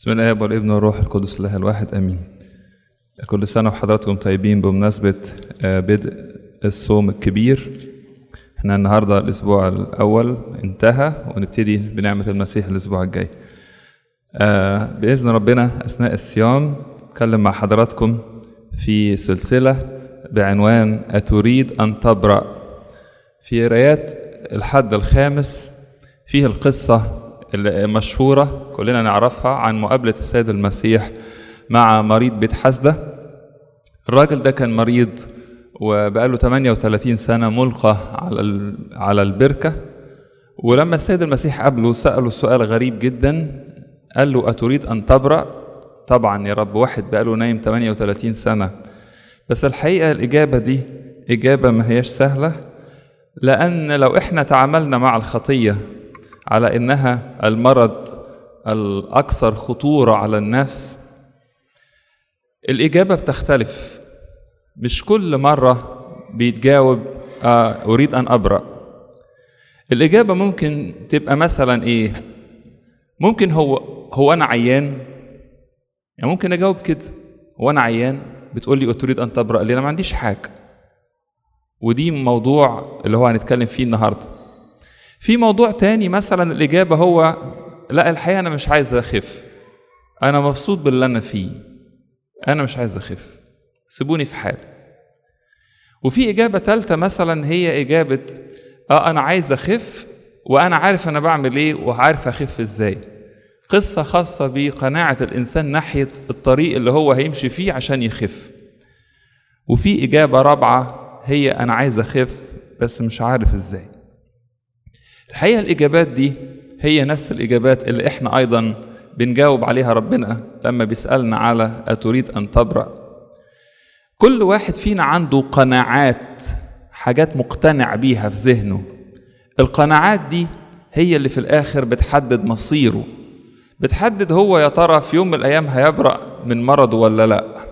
بسم الله الاب والابن والروح القدس الله الواحد امين كل سنه وحضراتكم طيبين بمناسبه آه، بدء الصوم الكبير احنا النهارده الاسبوع الاول انتهى ونبتدي بنعمه المسيح الاسبوع الجاي آه، باذن ربنا اثناء الصيام اتكلم مع حضراتكم في سلسله بعنوان اتريد ان تبرأ في قرايات الحد الخامس فيه القصة المشهورة كلنا نعرفها عن مقابلة السيد المسيح مع مريض بيت حسدة الراجل ده كان مريض وبقاله 38 سنة ملقى على ال- على البركة ولما السيد المسيح قابله سأله سؤال غريب جدا قال له أتريد أن تبرأ طبعا يا رب واحد بقاله نايم 38 سنة بس الحقيقة الإجابة دي إجابة ما هياش سهلة لأن لو إحنا تعاملنا مع الخطية على إنها المرض الأكثر خطورة على النفس الإجابة بتختلف مش كل مرة بيتجاوب آه أريد أن أبرأ الإجابة ممكن تبقى مثلا إيه ممكن هو هو أنا عيان يعني ممكن أجاوب كده هو أنا عيان بتقول لي أتريد أن تبرأ لي أنا ما عنديش حاجة ودي موضوع اللي هو هنتكلم فيه النهارده في موضوع تاني مثلا الإجابة هو لا الحقيقة أنا مش عايز أخف أنا مبسوط باللي أنا فيه أنا مش عايز أخف سيبوني في حالي وفي إجابة تالتة مثلا هي إجابة آه أنا عايز أخف وأنا عارف أنا بعمل إيه وعارف أخف إزاي قصة خاصة بقناعة الإنسان ناحية الطريق اللي هو هيمشي فيه عشان يخف وفي إجابة رابعة هي أنا عايز أخف بس مش عارف إزاي الحقيقة الإجابات دي هي نفس الإجابات اللي إحنا أيضا بنجاوب عليها ربنا لما بيسألنا على أتريد أن تبرأ كل واحد فينا عنده قناعات حاجات مقتنع بيها في ذهنه القناعات دي هي اللي في الآخر بتحدد مصيره بتحدد هو يا ترى في يوم من الأيام هيبرأ من مرضه ولا لأ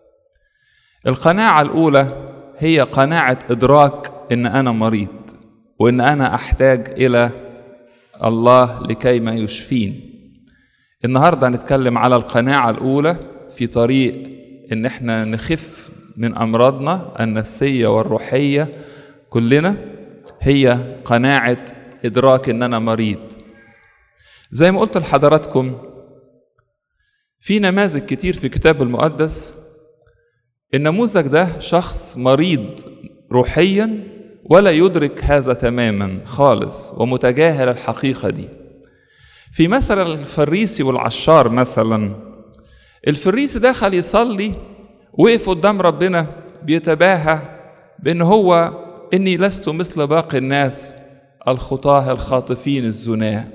القناعة الأولى هي قناعة إدراك إن أنا مريض وإن أنا أحتاج إلى الله لكي ما يشفيني النهاردة هنتكلم على القناعة الأولى في طريق إن إحنا نخف من أمراضنا النفسية والروحية كلنا هي قناعة إدراك إن أنا مريض زي ما قلت لحضراتكم في نماذج كتير في الكتاب المقدس النموذج ده شخص مريض روحيا ولا يدرك هذا تماما خالص ومتجاهل الحقيقة دي في مثل الفريسي والعشار مثلا الفريسي دخل يصلي وقف قدام ربنا بيتباهى بأن هو إني لست مثل باقي الناس الخطاة الخاطفين الزناه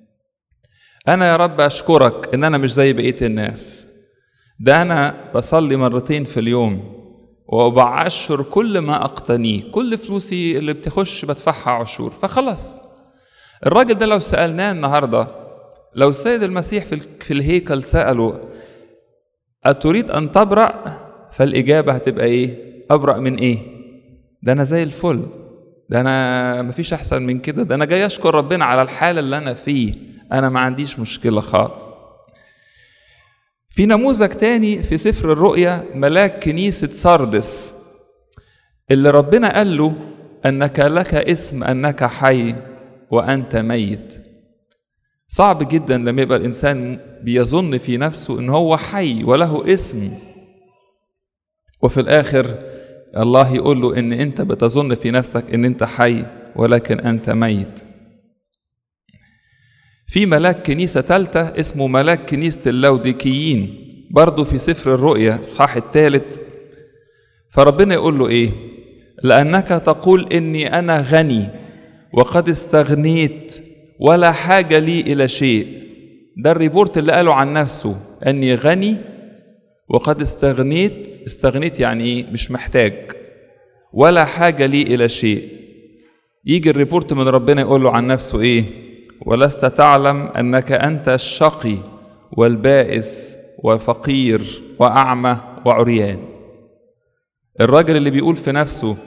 أنا يا رب أشكرك إن أنا مش زي بقية الناس ده أنا بصلي مرتين في اليوم وبعشر كل ما أقتنيه كل فلوسي اللي بتخش بدفعها عشور فخلاص الراجل ده لو سألناه النهاردة لو السيد المسيح في ال- في الهيكل سأله أتريد أن تبرأ فالإجابة هتبقى إيه أبرأ من إيه ده أنا زي الفل ده أنا مفيش أحسن من كده ده أنا جاي أشكر ربنا على الحال اللي أنا فيه أنا ما عنديش مشكلة خالص في نموذج تاني في سفر الرؤيا ملاك كنيسة سردس اللي ربنا قال له أنك لك اسم أنك حي وأنت ميت صعب جدا لما يبقى الإنسان بيظن في نفسه إن هو حي وله اسم وفي الآخر الله يقول له إن أنت بتظن في نفسك إن أنت حي ولكن أنت ميت في ملاك كنيسة تالتة اسمه ملاك كنيسة اللوديكيين برضه في سفر الرؤيا إصحاح الثالث فربنا يقول له إيه لأنك تقول إني أنا غني وقد استغنيت ولا حاجة لي إلى شيء ده الريبورت اللي قاله عن نفسه أني غني وقد استغنيت استغنيت يعني إيه مش محتاج ولا حاجة لي إلى شيء يجي الريبورت من ربنا يقول له عن نفسه ايه ولست تعلم انك انت الشقي والبائس وفقير واعمى وعريان الراجل اللي بيقول في نفسه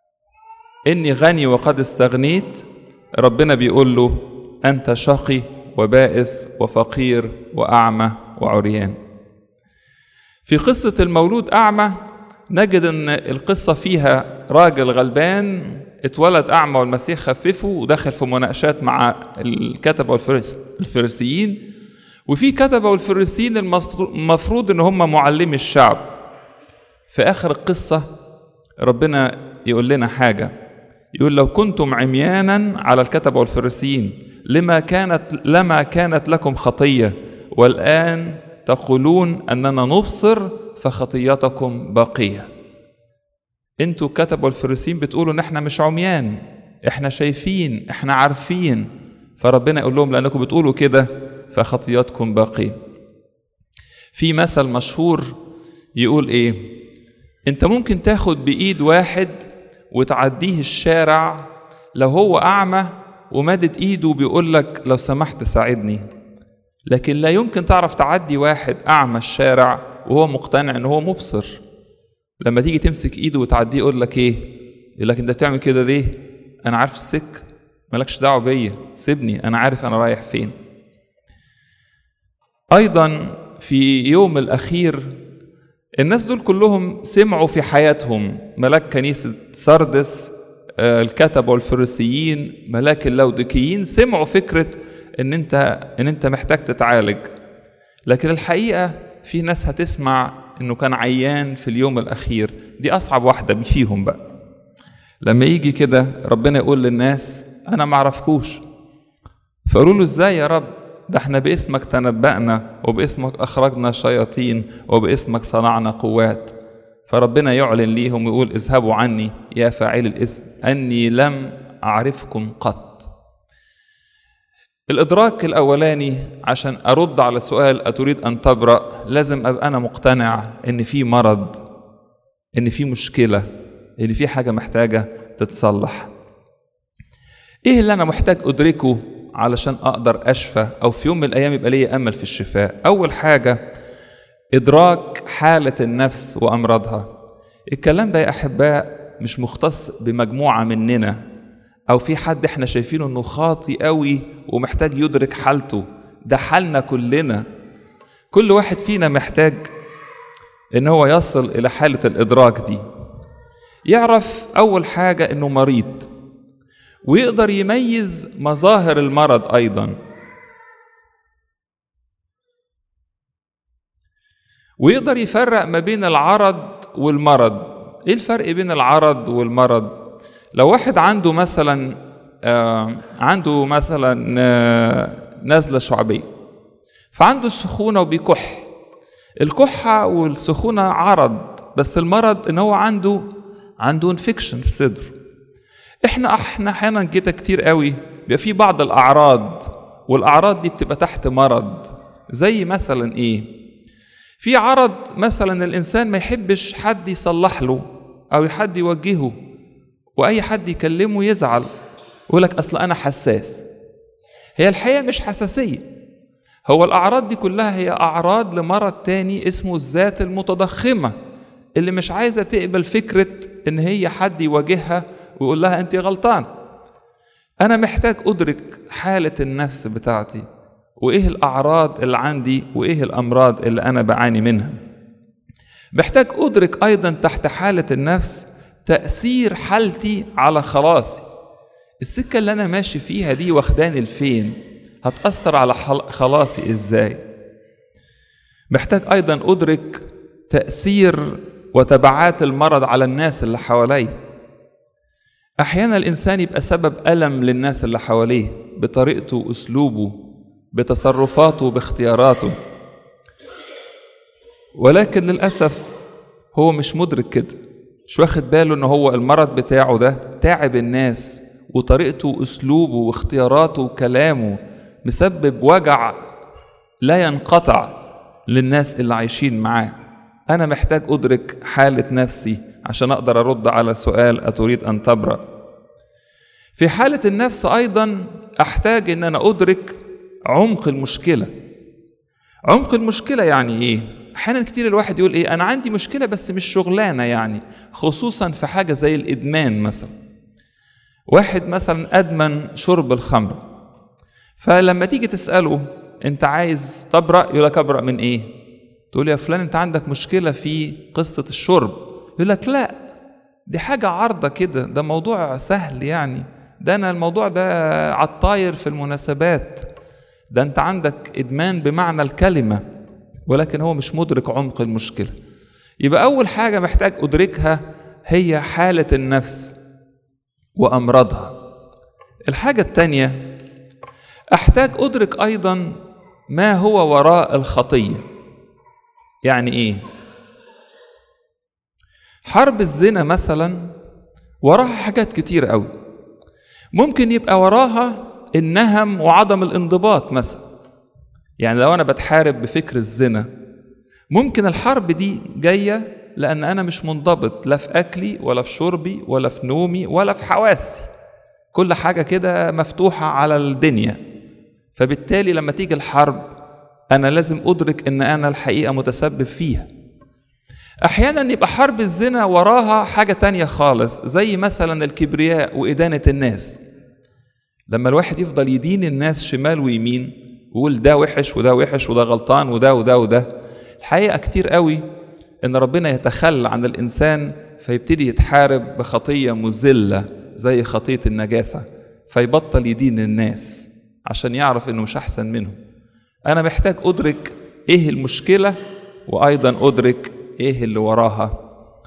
اني غني وقد استغنيت ربنا بيقول له انت شقي وبائس وفقير وأعمى وعريان في قصة المولود أعمى نجد أن القصة فيها راجل غلبان اتولد أعمى والمسيح خففه ودخل في مناقشات مع الكتبة والفريسيين وفي كتبة والفريسيين المفروض ان هم معلمي الشعب في اخر القصة ربنا يقول لنا حاجة يقول لو كنتم عميانا على الكتبة والفريسيين لما كانت لما كانت لكم خطية والآن تقولون أننا نبصر فخطيتكم باقية انتوا الكتبة والفريسيين بتقولوا ان احنا مش عميان احنا شايفين احنا عارفين فربنا يقول لهم لأنكم بتقولوا كده فخطياتكم باقية في مثل مشهور يقول ايه انت ممكن تاخد بايد واحد وتعديه الشارع لو هو اعمى ومدد ايده بيقول لك لو سمحت ساعدني لكن لا يمكن تعرف تعدي واحد اعمى الشارع وهو مقتنع ان هو مبصر لما تيجي تمسك ايده وتعديه يقول لك ايه يقول لك انت بتعمل كده ليه انا عارف السكه مالكش دعوه بيا سيبني انا عارف انا رايح فين ايضا في يوم الاخير الناس دول كلهم سمعوا في حياتهم ملاك كنيسه سردس الكتبه والفريسيين ملاك اللودكيين سمعوا فكره ان انت ان انت محتاج تتعالج لكن الحقيقه في ناس هتسمع انه كان عيان في اليوم الاخير دي اصعب واحده فيهم بقى لما يجي كده ربنا يقول للناس انا ما اعرفكوش فقالوا له ازاي يا رب ده احنا باسمك تنبأنا وباسمك أخرجنا شياطين وباسمك صنعنا قوات فربنا يعلن ليهم ويقول اذهبوا عني يا فاعل الاسم أني لم أعرفكم قط الإدراك الأولاني عشان أرد على سؤال أتريد أن تبرأ لازم أبقى أنا مقتنع إن في مرض إن في مشكلة إن في حاجة محتاجة تتصلح إيه اللي أنا محتاج أدركه علشان اقدر اشفى او في يوم من الايام يبقى لي امل في الشفاء اول حاجه ادراك حاله النفس وامراضها الكلام ده يا احباء مش مختص بمجموعه مننا او في حد احنا شايفينه انه خاطي قوي ومحتاج يدرك حالته ده حالنا كلنا كل واحد فينا محتاج ان هو يصل الى حاله الادراك دي يعرف اول حاجه انه مريض ويقدر يميز مظاهر المرض ايضا ويقدر يفرق ما بين العرض والمرض ايه الفرق بين العرض والمرض لو واحد عنده مثلا آه عنده مثلا آه نزله شعبيه فعنده سخونه وبيكح الكحه والسخونه عرض بس المرض ان هو عنده عنده انفكشن في صدره احنا احنا احيانا كده كتير قوي بيبقى في بعض الاعراض والاعراض دي بتبقى تحت مرض زي مثلا ايه في عرض مثلا الانسان ما يحبش حد يصلح له او حد يوجهه واي حد يكلمه يزعل يقول لك اصل انا حساس هي الحقيقه مش حساسيه هو الاعراض دي كلها هي اعراض لمرض تاني اسمه الذات المتضخمه اللي مش عايزه تقبل فكره ان هي حد يواجهها ويقول لها انت غلطان انا محتاج ادرك حاله النفس بتاعتي وايه الاعراض اللي عندي وايه الامراض اللي انا بعاني منها محتاج ادرك ايضا تحت حاله النفس تاثير حالتي على خلاصي السكه اللي انا ماشي فيها دي واخداني لفين هتاثر على خلاصي ازاي محتاج ايضا ادرك تاثير وتبعات المرض على الناس اللي حواليا احيانا الانسان يبقى سبب الم للناس اللي حواليه بطريقته واسلوبه بتصرفاته باختياراته ولكن للاسف هو مش مدرك كده مش واخد باله ان هو المرض بتاعه ده تعب الناس وطريقته واسلوبه واختياراته وكلامه مسبب وجع لا ينقطع للناس اللي عايشين معاه انا محتاج ادرك حاله نفسي عشان اقدر ارد على سؤال اتريد ان تبرأ في حالة النفس ايضا احتاج ان انا ادرك عمق المشكلة عمق المشكلة يعني ايه احيانا كتير الواحد يقول ايه انا عندي مشكلة بس مش شغلانة يعني خصوصا في حاجة زي الادمان مثلا واحد مثلا ادمن شرب الخمر فلما تيجي تسأله أنت عايز تبرأ يقول لك أبرأ من إيه؟ تقول يا فلان أنت عندك مشكلة في قصة الشرب يقول لك لا دي حاجة عارضة كده ده موضوع سهل يعني ده أنا الموضوع ده عالطاير في المناسبات ده أنت عندك إدمان بمعنى الكلمة ولكن هو مش مدرك عمق المشكلة يبقى أول حاجة محتاج أدركها هي حالة النفس وأمراضها الحاجة التانية أحتاج أدرك أيضا ما هو وراء الخطية يعني إيه؟ حرب الزنا مثلا وراها حاجات كتير قوي ممكن يبقى وراها النهم وعدم الانضباط مثلا يعني لو أنا بتحارب بفكر الزنا ممكن الحرب دي جاية لأن أنا مش منضبط لا في أكلي ولا في شربي ولا في نومي ولا في حواسي كل حاجة كده مفتوحة على الدنيا فبالتالي لما تيجي الحرب أنا لازم أدرك إن أنا الحقيقة متسبب فيها أحيانا يبقى حرب الزنا وراها حاجة تانية خالص زي مثلا الكبرياء وإدانة الناس لما الواحد يفضل يدين الناس شمال ويمين ويقول ده وحش وده وحش وده غلطان وده وده وده الحقيقة كتير قوي إن ربنا يتخلى عن الإنسان فيبتدي يتحارب بخطية مذلة زي خطية النجاسة فيبطل يدين الناس عشان يعرف إنه مش أحسن منهم أنا محتاج أدرك إيه المشكلة وأيضا أدرك إيه اللي وراها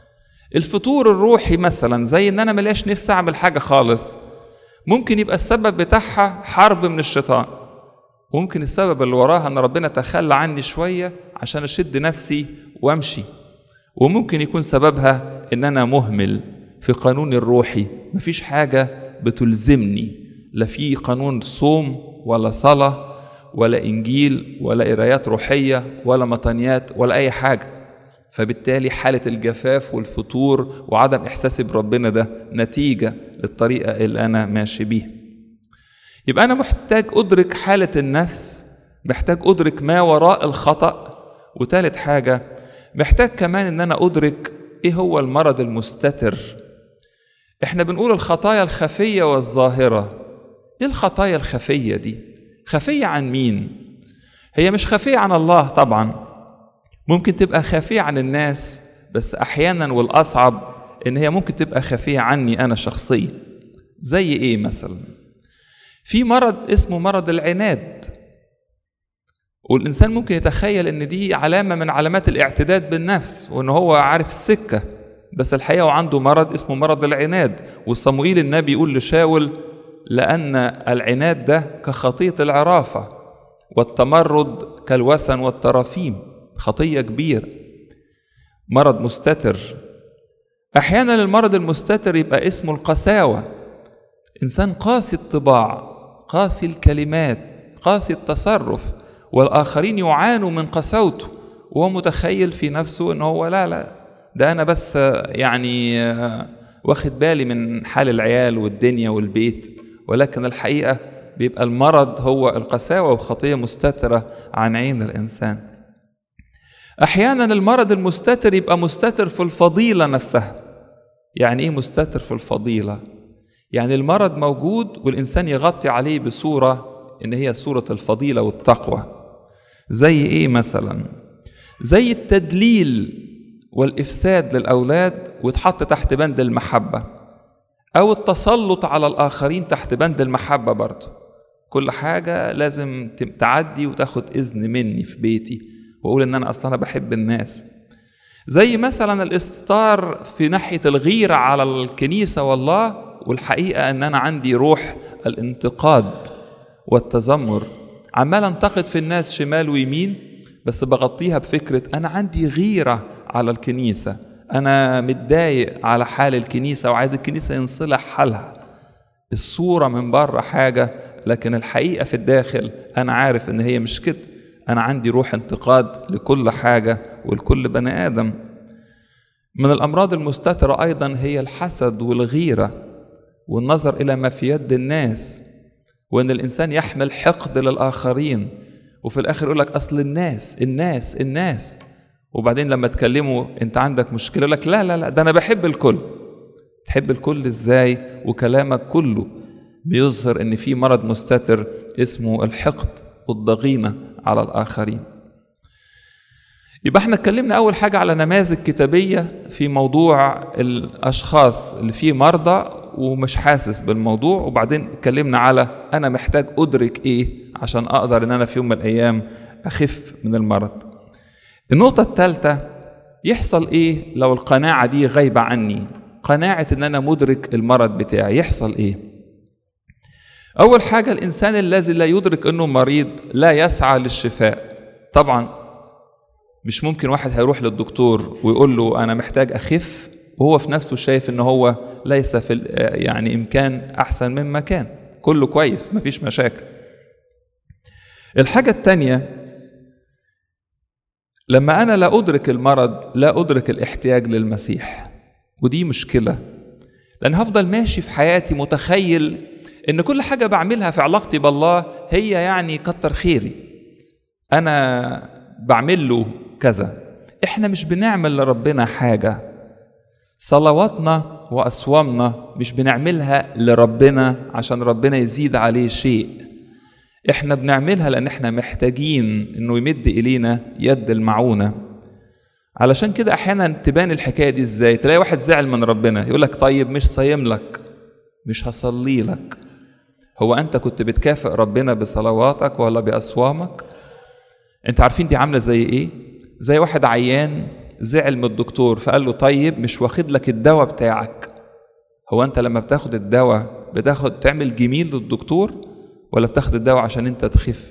الفتور الروحي مثلا زي إن أنا ملياش نفسي أعمل حاجة خالص ممكن يبقى السبب بتاعها حرب من الشيطان ممكن السبب اللي وراها ان ربنا تخلى عني شويه عشان اشد نفسي وامشي وممكن يكون سببها ان انا مهمل في قانوني الروحي مفيش حاجه بتلزمني لا في قانون صوم ولا صلاه ولا انجيل ولا قرايات روحيه ولا مطانيات ولا اي حاجه فبالتالي حاله الجفاف والفتور وعدم احساسي بربنا ده نتيجه للطريقه اللي انا ماشي بيها يبقى أنا محتاج أدرك حالة النفس محتاج أدرك ما وراء الخطأ وتالت حاجة محتاج كمان إن أنا أدرك إيه هو المرض المستتر إحنا بنقول الخطايا الخفية والظاهرة إيه الخطايا الخفية دي؟ خفية عن مين؟ هي مش خفية عن الله طبعا ممكن تبقى خفية عن الناس بس أحيانا والأصعب إن هي ممكن تبقى خفية عني أنا شخصيا زي إيه مثلاً؟ في مرض اسمه مرض العناد والإنسان ممكن يتخيل إن دي علامة من علامات الاعتداد بالنفس وإن هو عارف السكة بس الحقيقة هو عنده مرض اسمه مرض العناد وصموئيل النبي يقول لشاول لأن العناد ده كخطية العرافة والتمرد كالوثن والترافيم خطية كبيرة مرض مستتر أحيانا المرض المستتر يبقى اسمه القساوة إنسان قاسي الطباع قاسي الكلمات قاسي التصرف والآخرين يعانوا من قساوته وهو متخيل في نفسه إن هو لا لا ده أنا بس يعني واخد بالي من حال العيال والدنيا والبيت ولكن الحقيقة بيبقى المرض هو القساوة وخطية مستترة عن عين الإنسان أحيانا المرض المستتر يبقى مستتر في الفضيلة نفسها يعني إيه مستتر في الفضيلة؟ يعني المرض موجود والإنسان يغطي عليه بصورة إن هي صورة الفضيلة والتقوى زي إيه مثلا زي التدليل والإفساد للأولاد ويتحط تحت بند المحبة أو التسلط على الآخرين تحت بند المحبة برضه كل حاجة لازم تعدي وتاخد إذن مني في بيتي وأقول إن أنا أصلا أنا بحب الناس زي مثلا الاستطار في ناحية الغيرة على الكنيسة والله والحقيقة أن أنا عندي روح الانتقاد والتذمر عمال أنتقد في الناس شمال ويمين بس بغطيها بفكرة أنا عندي غيرة على الكنيسة أنا متضايق على حال الكنيسة وعايز الكنيسة ينصلح حالها الصورة من بره حاجة لكن الحقيقة في الداخل أنا عارف إن هي مش كده أنا عندي روح انتقاد لكل حاجة ولكل بني آدم من الأمراض المستترة أيضا هي الحسد والغيرة والنظر إلى ما في يد الناس وإن الإنسان يحمل حقد للآخرين وفي الآخر يقول لك أصل الناس الناس الناس وبعدين لما تكلمه أنت عندك مشكلة لك لا لا لا ده أنا بحب الكل تحب الكل إزاي وكلامك كله بيظهر ان في مرض مستتر اسمه الحقد والضغينه على الاخرين يبقى احنا اتكلمنا اول حاجه على نماذج كتابيه في موضوع الاشخاص اللي فيه مرضى ومش حاسس بالموضوع وبعدين اتكلمنا على انا محتاج ادرك ايه عشان اقدر ان انا في يوم من الايام اخف من المرض النقطه الثالثه يحصل ايه لو القناعه دي غايبه عني قناعه ان انا مدرك المرض بتاعي يحصل ايه اول حاجه الانسان الذي لا يدرك انه مريض لا يسعى للشفاء طبعا مش ممكن واحد هيروح للدكتور ويقول له انا محتاج اخف وهو في نفسه شايف ان هو ليس في يعني امكان احسن مما كان كله كويس مفيش مشاكل الحاجه الثانيه لما انا لا ادرك المرض لا ادرك الاحتياج للمسيح ودي مشكله لان هفضل ماشي في حياتي متخيل ان كل حاجه بعملها في علاقتي بالله هي يعني كتر خيري انا بعمل له كذا احنا مش بنعمل لربنا حاجه صلواتنا واصوامنا مش بنعملها لربنا عشان ربنا يزيد عليه شيء احنا بنعملها لان احنا محتاجين انه يمد الينا يد المعونه علشان كده احيانا تبان الحكايه دي ازاي تلاقي واحد زعل من ربنا يقول لك طيب مش صايم لك مش هصلي لك هو انت كنت بتكافئ ربنا بصلواتك ولا باصوامك انت عارفين دي عامله زي ايه زي واحد عيان زعل من الدكتور فقال له طيب مش واخد لك الدواء بتاعك هو انت لما بتاخد الدواء بتاخد تعمل جميل للدكتور ولا بتاخد الدواء عشان انت تخف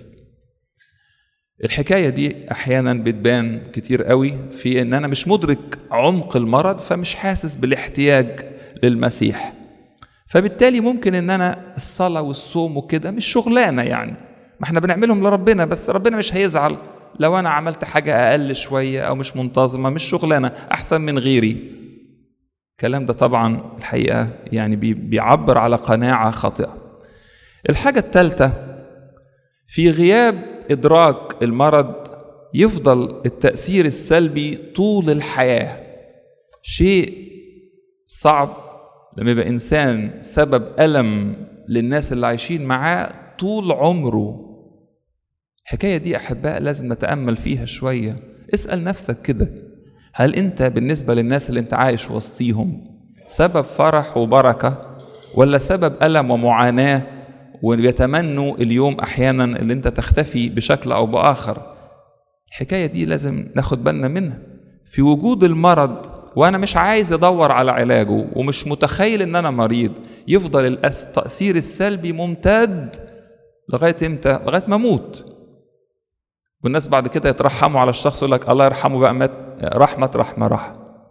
الحكاية دي أحيانا بتبان كتير قوي في إن أنا مش مدرك عمق المرض فمش حاسس بالاحتياج للمسيح فبالتالي ممكن إن أنا الصلاة والصوم وكده مش شغلانة يعني ما احنا بنعملهم لربنا بس ربنا مش هيزعل لو أنا عملت حاجة أقل شوية أو مش منتظمة مش شغلانة أحسن من غيري الكلام ده طبعا الحقيقة يعني بيعبر على قناعة خاطئة الحاجة الثالثة في غياب إدراك المرض يفضل التأثير السلبي طول الحياة شيء صعب لما يبقى إنسان سبب ألم للناس اللي عايشين معاه طول عمره الحكاية دي أحباء لازم نتأمل فيها شوية اسأل نفسك كده هل أنت بالنسبة للناس اللي أنت عايش وسطيهم سبب فرح وبركة ولا سبب ألم ومعاناة وبيتمنوا اليوم أحيانا اللي أنت تختفي بشكل أو بآخر الحكاية دي لازم ناخد بالنا منها في وجود المرض وأنا مش عايز أدور على علاجه ومش متخيل إن أنا مريض يفضل التأثير السلبي ممتد لغاية إمتى؟ لغاية ما أموت والناس بعد كده يترحموا على الشخص يقول لك الله يرحمه بقى مات رحمة رحمة رحمة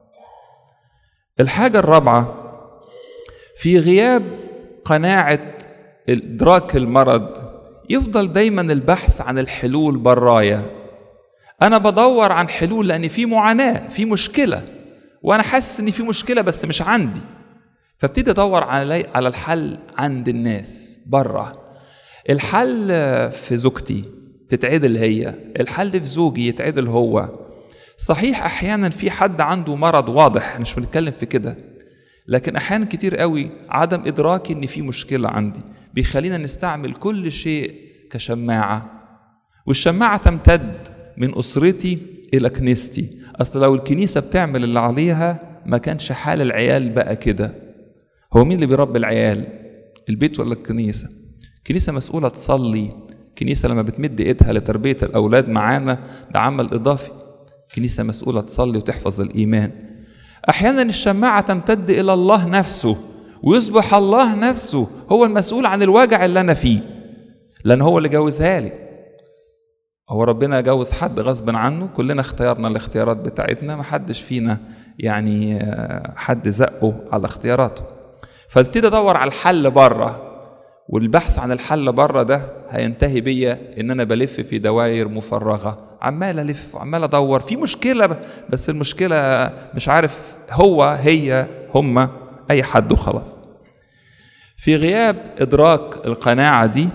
الحاجة الرابعة في غياب قناعة إدراك المرض يفضل دايما البحث عن الحلول برايا أنا بدور عن حلول لأن في معاناة في مشكلة وأنا حاسس إن في مشكلة بس مش عندي فابتدي أدور على على الحل عند الناس بره الحل في زوجتي تتعدل هي الحل في زوجي يتعدل هو صحيح احيانا في حد عنده مرض واضح مش بنتكلم في كده لكن احيانا كتير قوي عدم ادراكي ان في مشكله عندي بيخلينا نستعمل كل شيء كشماعه والشماعه تمتد من اسرتي الى كنيستي اصل لو الكنيسه بتعمل اللي عليها ما كانش حال العيال بقى كده هو مين اللي بيربي العيال البيت ولا الكنيسه الكنيسه مسؤوله تصلي الكنيسه لما بتمد ايدها لتربيه الاولاد معانا ده عمل اضافي الكنيسه مسؤوله تصلي وتحفظ الايمان احيانا الشماعه تمتد الى الله نفسه ويصبح الله نفسه هو المسؤول عن الوجع اللي انا فيه لان هو اللي جوزها لي هو ربنا جوز حد غصب عنه كلنا اختيارنا الاختيارات بتاعتنا ما حدش فينا يعني حد زقه على اختياراته فابتدي ادور على الحل بره والبحث عن الحل بره ده هينتهي بيا ان انا بلف في دوائر مفرغه عمال الف وعمال ادور في مشكله بس المشكله مش عارف هو هي هما اي حد وخلاص في غياب ادراك القناعه دي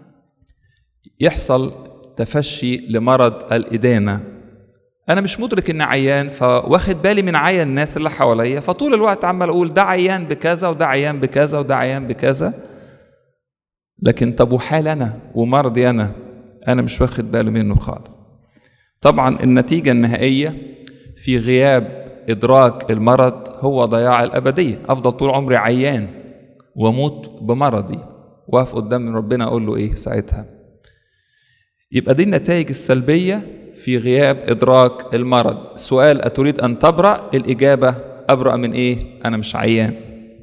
يحصل تفشي لمرض الادانه انا مش مدرك ان عيان فواخد بالي من عيا الناس اللي حواليا فطول الوقت عمال اقول ده عيان بكذا وده عيان بكذا وده عيان بكذا لكن طب وحال انا ومرضي انا انا مش واخد بالي منه خالص طبعا النتيجه النهائيه في غياب ادراك المرض هو ضياع الابديه افضل طول عمري عيان واموت بمرضي واقف قدام ربنا اقول له ايه ساعتها يبقى دي النتائج السلبيه في غياب ادراك المرض سؤال اتريد ان تبرا الاجابه ابرا من ايه انا مش عيان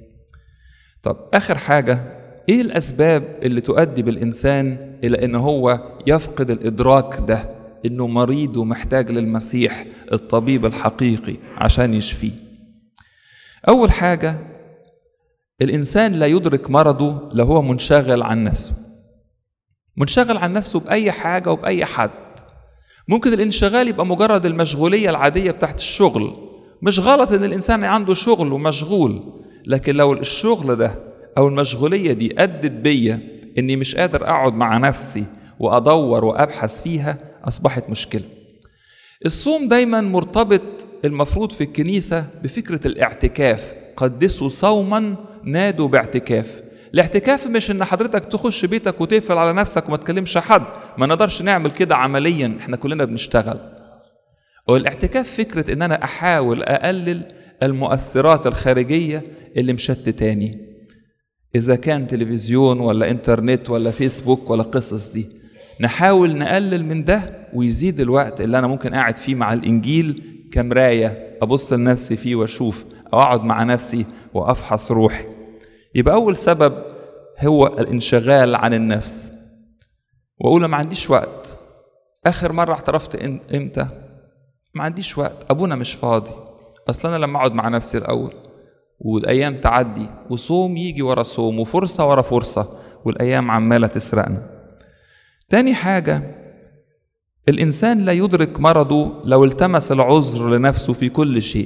طب اخر حاجه ايه الاسباب اللي تؤدي بالانسان الى ان هو يفقد الادراك ده انه مريض ومحتاج للمسيح الطبيب الحقيقي عشان يشفيه اول حاجه الانسان لا يدرك مرضه لو هو منشغل عن نفسه منشغل عن نفسه باي حاجه وباي حد ممكن الانشغال يبقى مجرد المشغوليه العاديه بتاعت الشغل مش غلط ان الانسان عنده شغل ومشغول لكن لو الشغل ده او المشغوليه دي ادت بيا اني مش قادر اقعد مع نفسي وادور وابحث فيها اصبحت مشكله الصوم دايما مرتبط المفروض في الكنيسه بفكره الاعتكاف قدسوا صوما نادوا باعتكاف الاعتكاف مش ان حضرتك تخش بيتك وتقفل على نفسك وما تكلمش حد ما نقدرش نعمل كده عمليا احنا كلنا بنشتغل والاعتكاف فكره ان انا احاول اقلل المؤثرات الخارجيه اللي مشتتاني اذا كان تلفزيون ولا انترنت ولا فيسبوك ولا قصص دي نحاول نقلل من ده ويزيد الوقت اللي انا ممكن قاعد فيه مع الانجيل كمرايه ابص لنفسي فيه واشوف او اقعد مع نفسي وافحص روحي يبقى اول سبب هو الانشغال عن النفس واقول ما عنديش وقت اخر مره اعترفت امتى ما عنديش وقت ابونا مش فاضي اصل انا لما اقعد مع نفسي الاول والايام تعدي وصوم يجي ورا صوم وفرصه ورا فرصه والايام عماله تسرقنا تاني حاجه الانسان لا يدرك مرضه لو التمس العذر لنفسه في كل شيء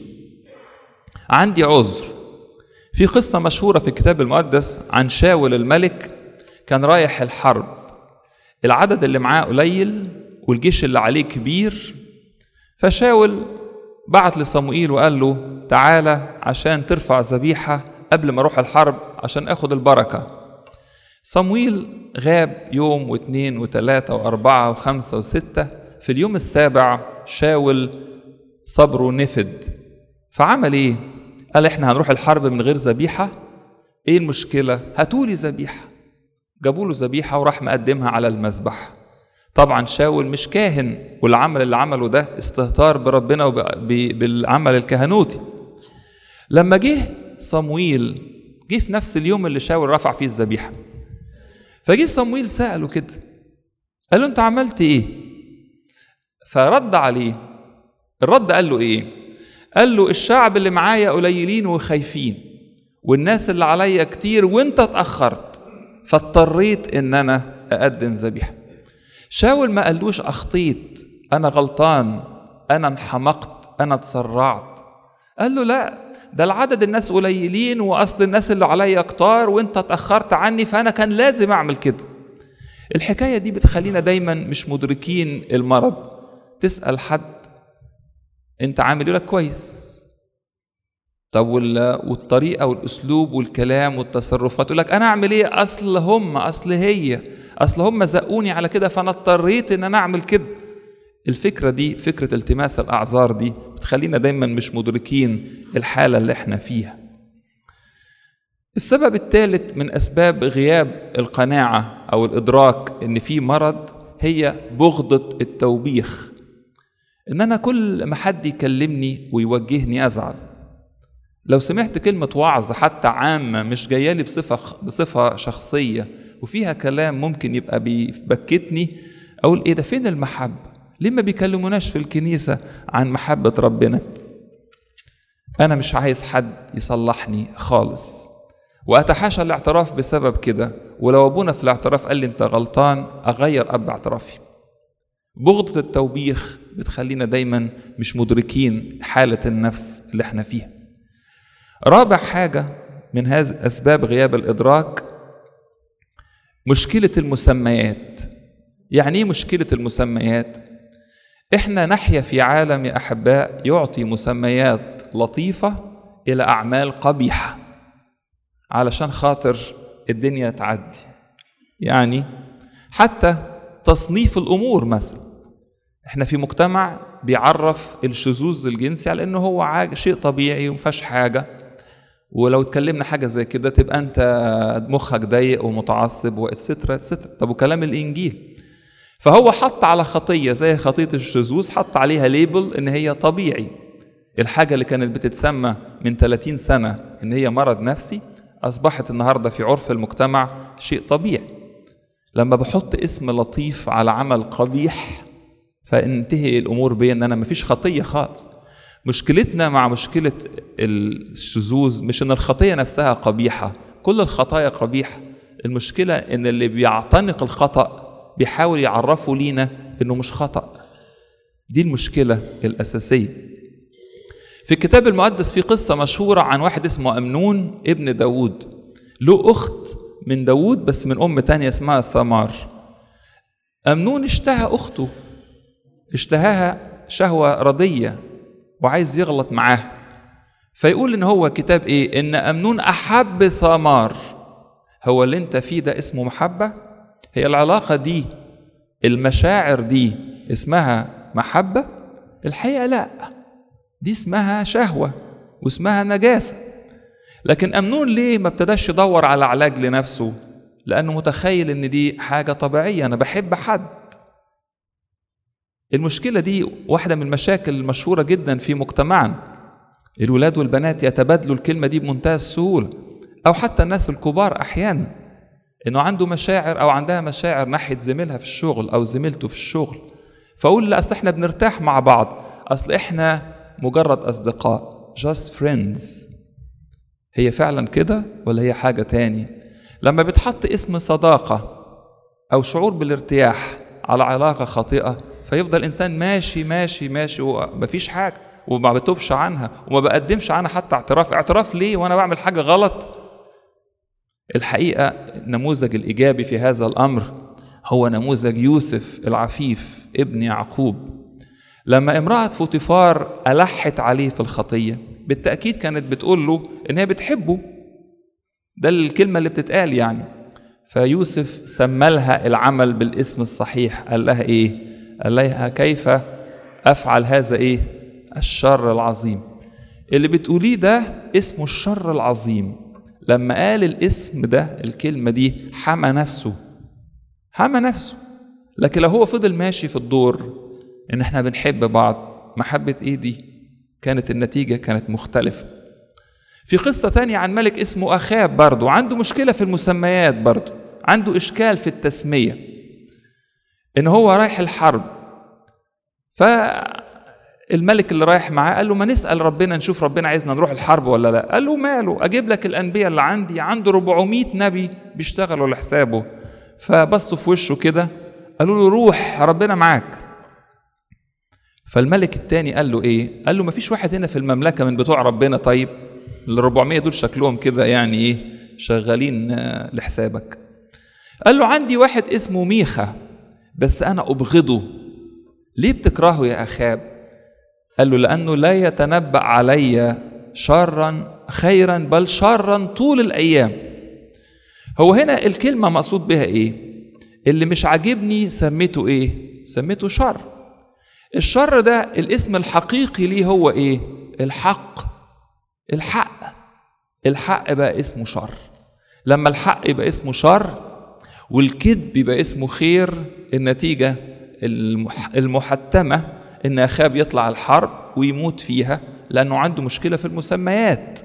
عندي عذر في قصة مشهورة في الكتاب المقدس عن شاول الملك كان رايح الحرب العدد اللي معاه قليل والجيش اللي عليه كبير فشاول بعت لصموئيل وقال له تعالى عشان ترفع ذبيحة قبل ما اروح الحرب عشان اخد البركة صمويل غاب يوم واثنين وثلاثة وأربعة وخمسة وستة في اليوم السابع شاول صبره نفد فعمل ايه؟ قال احنا هنروح الحرب من غير ذبيحة ايه المشكلة؟ هاتولي ذبيحة جابوا له ذبيحة وراح مقدمها على المذبح طبعا شاول مش كاهن والعمل اللي عمله ده استهتار بربنا وبالعمل الكهنوتي لما جه صمويل جه في نفس اليوم اللي شاول رفع فيه الذبيحه فجه صمويل سأله كده قال له انت عملت ايه فرد عليه الرد قال له ايه قال له الشعب اللي معايا قليلين وخايفين والناس اللي عليا كتير وانت اتأخرت فاضطريت ان انا اقدم ذبيحه شاول ما قالوش اخطيت انا غلطان انا انحمقت انا اتسرعت قال له لا ده العدد الناس قليلين واصل الناس اللي عليا كتار وانت اتاخرت عني فانا كان لازم اعمل كده الحكايه دي بتخلينا دايما مش مدركين المرض تسال حد انت عامل يقول لك كويس طب والطريقه والاسلوب والكلام والتصرفات يقول لك انا اعمل ايه اصل هم اصل هي اصل هم زقوني على كده فانا اضطريت ان انا اعمل كده الفكره دي فكره التماس الاعذار دي بتخلينا دايما مش مدركين الحاله اللي احنا فيها السبب الثالث من اسباب غياب القناعه او الادراك ان في مرض هي بغضه التوبيخ ان انا كل ما حد يكلمني ويوجهني ازعل لو سمعت كلمه وعظ حتى عامه مش جايالي بصفه بصفه شخصيه وفيها كلام ممكن يبقى بيبكتني اقول ايه ده فين المحبه ليه ما بيكلموناش في الكنيسه عن محبه ربنا انا مش عايز حد يصلحني خالص واتحاشى الاعتراف بسبب كده ولو ابونا في الاعتراف قال لي انت غلطان اغير اب اعترافي بغضة التوبيخ بتخلينا دايما مش مدركين حالة النفس اللي احنا فيها رابع حاجة من هذه أسباب غياب الإدراك مشكلة المسميات يعني ايه مشكلة المسميات؟ احنا نحيا في عالم يا أحباء يعطي مسميات لطيفة إلى أعمال قبيحة علشان خاطر الدنيا تعدي يعني حتى تصنيف الامور مثلا احنا في مجتمع بيعرف الشذوذ الجنسي على انه هو عاج- شيء طبيعي ومفيهاش حاجه ولو اتكلمنا حاجه زي كده تبقى انت مخك ضيق ومتعصب واتسترا اتسترا طب وكلام الانجيل فهو حط على خطيه زي خطيه الشذوذ حط عليها ليبل ان هي طبيعي الحاجه اللي كانت بتتسمى من 30 سنه ان هي مرض نفسي اصبحت النهارده في عرف المجتمع شيء طبيعي لما بحط اسم لطيف على عمل قبيح فانتهي الامور بي ان انا مفيش خطيه خالص مشكلتنا مع مشكله الشذوذ مش ان الخطيه نفسها قبيحه كل الخطايا قبيحه المشكله ان اللي بيعتنق الخطا بيحاول يعرفه لينا انه مش خطا دي المشكله الاساسيه في الكتاب المقدس في قصة مشهورة عن واحد اسمه أمنون ابن داود له أخت من داود بس من أم تانية اسمها ثمار أمنون اشتهى أخته اشتهاها شهوة رضية وعايز يغلط معاها فيقول إن هو كتاب إيه إن أمنون أحب ثمار هو اللي أنت فيه ده اسمه محبة هي العلاقة دي المشاعر دي اسمها محبة الحقيقة لأ دي اسمها شهوة واسمها نجاسة لكن أمنون ليه ما ابتداش يدور على علاج لنفسه لأنه متخيل إن دي حاجة طبيعية أنا بحب حد المشكلة دي واحدة من المشاكل المشهورة جدا في مجتمعنا الولاد والبنات يتبادلوا الكلمة دي بمنتهى السهولة أو حتى الناس الكبار أحيانا إنه عنده مشاعر أو عندها مشاعر ناحية زميلها في الشغل أو زميلته في الشغل فأقول لا أصل إحنا بنرتاح مع بعض أصل إحنا مجرد أصدقاء just friends هي فعلا كده ولا هي حاجة تاني لما بتحط اسم صداقة أو شعور بالارتياح على علاقة خاطئة فيفضل الإنسان ماشي ماشي ماشي ومفيش حاجة وما بتوبش عنها وما بقدمش عنها حتى اعتراف اعتراف ليه وأنا بعمل حاجة غلط الحقيقة النموذج الإيجابي في هذا الأمر هو نموذج يوسف العفيف ابن يعقوب لما امرأة فوطيفار ألحت عليه في الخطية بالتأكيد كانت بتقول له إن هي بتحبه ده الكلمة اللي بتتقال يعني فيوسف سمى لها العمل بالاسم الصحيح قال لها إيه؟ قال لها كيف أفعل هذا إيه؟ الشر العظيم اللي بتقوليه ده اسمه الشر العظيم لما قال الاسم ده الكلمة دي حمى نفسه حمى نفسه لكن لو هو فضل ماشي في الدور ان احنا بنحب بعض محبة ايه دي كانت النتيجة كانت مختلفة في قصة تانية عن ملك اسمه أخاب برضه عنده مشكلة في المسميات برضه عنده إشكال في التسمية إن هو رايح الحرب فالملك اللي رايح معاه قال له ما نسأل ربنا نشوف ربنا عايزنا نروح الحرب ولا لا قال له ماله أجيب لك الأنبياء اللي عندي عنده 400 نبي بيشتغلوا لحسابه فبصوا في وشه كده قالوا له روح ربنا معاك فالملك التاني قال له ايه قال له مفيش واحد هنا في المملكه من بتوع ربنا طيب ال 400 دول شكلهم كده يعني ايه شغالين لحسابك قال له عندي واحد اسمه ميخا بس انا ابغضه ليه بتكرهه يا اخاب قال له لانه لا يتنبأ علي شرا خيرا بل شرا طول الايام هو هنا الكلمه مقصود بها ايه اللي مش عاجبني سميته ايه سميته شر الشر ده الاسم الحقيقي ليه هو ايه الحق الحق الحق بقى اسمه شر لما الحق يبقى اسمه شر والكذب يبقى اسمه خير النتيجة المحتمة ان اخاب يطلع الحرب ويموت فيها لانه عنده مشكلة في المسميات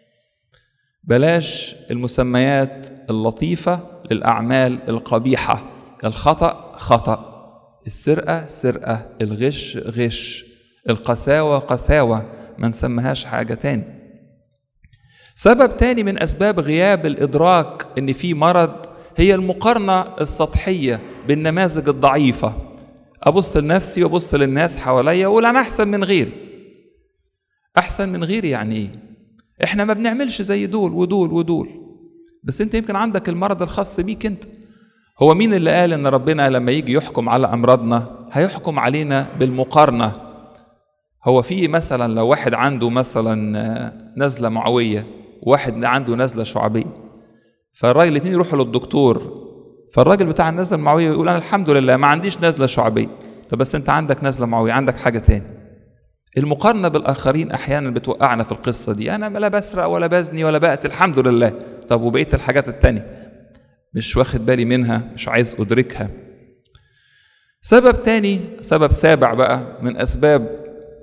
بلاش المسميات اللطيفة للأعمال القبيحة الخطأ خطأ السرقة سرقة الغش غش القساوة قساوة ما نسميهاش حاجة تاني سبب تاني من أسباب غياب الإدراك إن في مرض هي المقارنة السطحية بالنماذج الضعيفة أبص لنفسي وأبص للناس حواليا وأقول أنا أحسن من غيري أحسن من غيري يعني إيه؟ إحنا ما بنعملش زي دول ودول ودول بس أنت يمكن عندك المرض الخاص بيك أنت هو مين اللي قال ان ربنا لما يجي يحكم على امراضنا هيحكم علينا بالمقارنه هو في مثلا لو واحد عنده مثلا نزله معويه وواحد عنده نزله شعبيه فالراجل الاثنين يروحوا للدكتور فالراجل بتاع النزله المعويه يقول انا الحمد لله ما عنديش نزله شعبيه طب بس انت عندك نزله معويه عندك حاجه تاني المقارنه بالاخرين احيانا بتوقعنا في القصه دي انا لا بسرق ولا بزني ولا بقتل الحمد لله طب وبقيه الحاجات التانيه مش واخد بالي منها مش عايز ادركها سبب تاني سبب سابع بقى من اسباب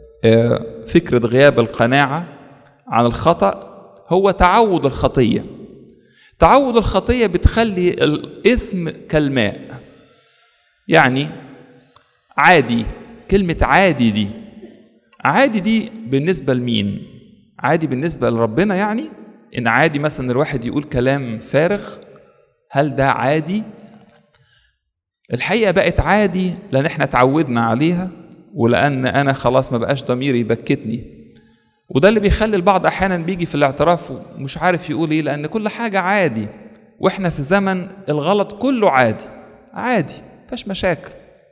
فكره غياب القناعه عن الخطا هو تعود الخطيه تعود الخطيه بتخلي الاسم كالماء يعني عادي كلمه عادي دي عادي دي بالنسبه لمين عادي بالنسبه لربنا يعني ان عادي مثلا الواحد يقول كلام فارغ هل ده عادي الحقيقه بقت عادي لان احنا اتعودنا عليها ولان انا خلاص ما بقاش ضميري يبكتني وده اللي بيخلي البعض احيانا بيجي في الاعتراف ومش عارف يقول ايه لان كل حاجه عادي واحنا في زمن الغلط كله عادي عادي مفيش مشاكل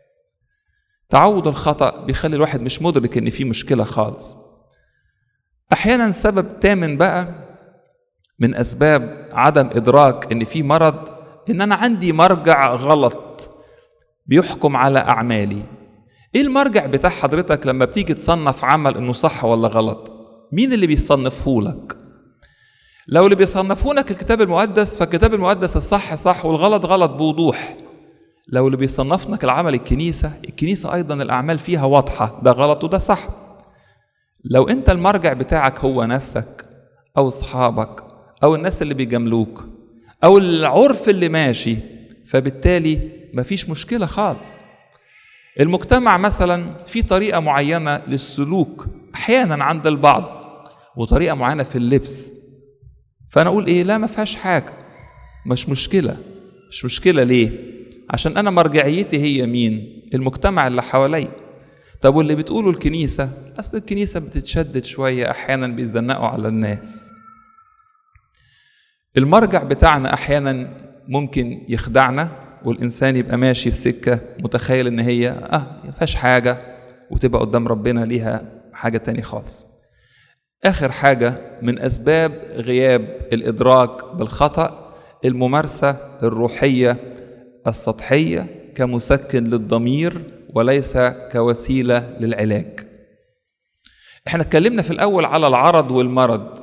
تعود الخطا بيخلي الواحد مش مدرك ان في مشكله خالص احيانا سبب تامن بقى من اسباب عدم ادراك ان في مرض ان انا عندي مرجع غلط بيحكم على اعمالي ايه المرجع بتاع حضرتك لما بتيجي تصنف عمل انه صح ولا غلط مين اللي بيصنفه لك لو اللي بيصنفه لك الكتاب المقدس فالكتاب المقدس الصح صح والغلط غلط بوضوح لو اللي بيصنف لك العمل الكنيسة الكنيسة أيضا الأعمال فيها واضحة ده غلط وده صح لو أنت المرجع بتاعك هو نفسك أو أصحابك أو الناس اللي بيجاملوك أو العرف اللي ماشي فبالتالي مفيش مشكلة خالص المجتمع مثلا في طريقة معينة للسلوك أحيانا عند البعض وطريقة معينة في اللبس فأنا أقول إيه لا ما فيهاش حاجة مش مشكلة مش مشكلة ليه عشان أنا مرجعيتي هي مين المجتمع اللي حواليا طب واللي بتقوله الكنيسة أصل الكنيسة بتتشدد شوية أحيانا بيزنقوا على الناس المرجع بتاعنا أحيانا ممكن يخدعنا والإنسان يبقى ماشي في سكة متخيل إن هي آه ما فيهاش حاجة وتبقى قدام ربنا ليها حاجة تاني خالص آخر حاجة من أسباب غياب الإدراك بالخطأ الممارسة الروحية السطحية كمسكن للضمير وليس كوسيلة للعلاج احنا اتكلمنا في الأول على العرض والمرض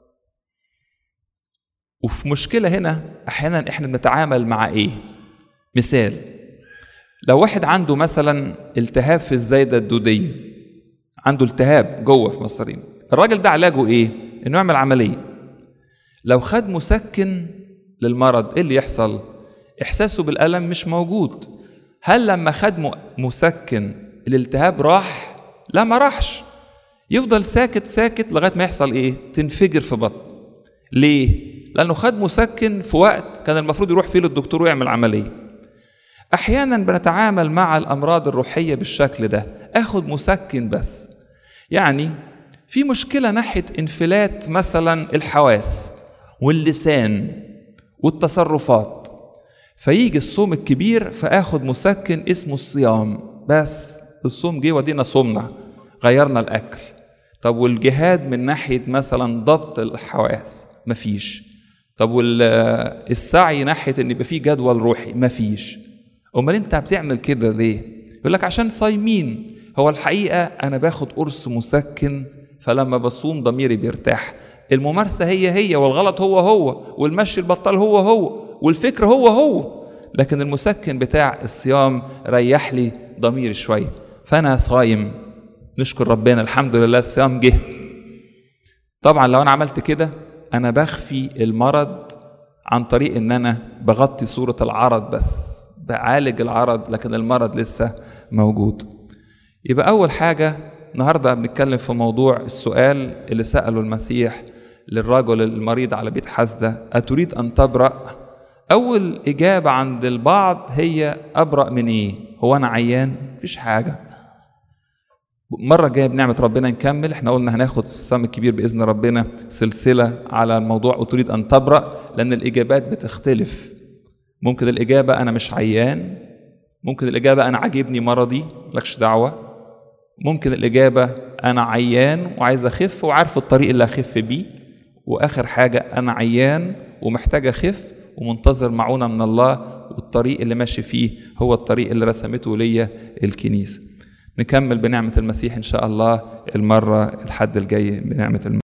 وفي مشكلة هنا أحيانا احنا بنتعامل مع ايه مثال لو واحد عنده مثلا التهاب في الزايدة الدودية عنده التهاب جوه في مصرين الراجل ده علاجه ايه انه يعمل عملية لو خد مسكن للمرض ايه اللي يحصل احساسه بالالم مش موجود هل لما خد مسكن الالتهاب راح لا ما راحش يفضل ساكت ساكت لغايه ما يحصل ايه تنفجر في بطن ليه لانه خد مسكن في وقت كان المفروض يروح فيه للدكتور ويعمل عمليه احيانا بنتعامل مع الامراض الروحيه بالشكل ده اخد مسكن بس يعني في مشكله ناحيه انفلات مثلا الحواس واللسان والتصرفات فيجي الصوم الكبير فاخد مسكن اسمه الصيام بس الصوم جه ودينا صومنا غيرنا الاكل طب والجهاد من ناحيه مثلا ضبط الحواس مفيش طب والسعي ناحيه ان يبقى في جدول روحي مفيش امال انت بتعمل كده ليه يقول لك عشان صايمين هو الحقيقه انا باخد قرص مسكن فلما بصوم ضميري بيرتاح الممارسه هي هي والغلط هو هو والمشي البطال هو هو والفكر هو هو لكن المسكن بتاع الصيام ريح لي ضميري شويه فانا صايم نشكر ربنا الحمد لله الصيام جه طبعا لو انا عملت كده انا بخفي المرض عن طريق ان انا بغطي صوره العرض بس بعالج العرض لكن المرض لسه موجود يبقى اول حاجه النهارده بنتكلم في موضوع السؤال اللي ساله المسيح للرجل المريض على بيت حسده اتريد ان تبرأ أول إجابة عند البعض هي أبرأ من إيه؟ هو أنا عيان؟ مفيش حاجة. المرة الجاية بنعمة ربنا نكمل، إحنا قلنا هناخد الصيام الكبير بإذن ربنا سلسلة على الموضوع أتريد أن تبرأ لأن الإجابات بتختلف. ممكن الإجابة أنا مش عيان، ممكن الإجابة أنا عاجبني مرضي، ملكش دعوة. ممكن الإجابة أنا عيان وعايز أخف وعارف الطريق اللي أخف بيه. وآخر حاجة أنا عيان ومحتاج أخف ومنتظر معونة من الله والطريق اللي ماشي فيه هو الطريق اللي رسمته ليا الكنيسة نكمل بنعمة المسيح إن شاء الله المرة الحد الجاي بنعمة المسيح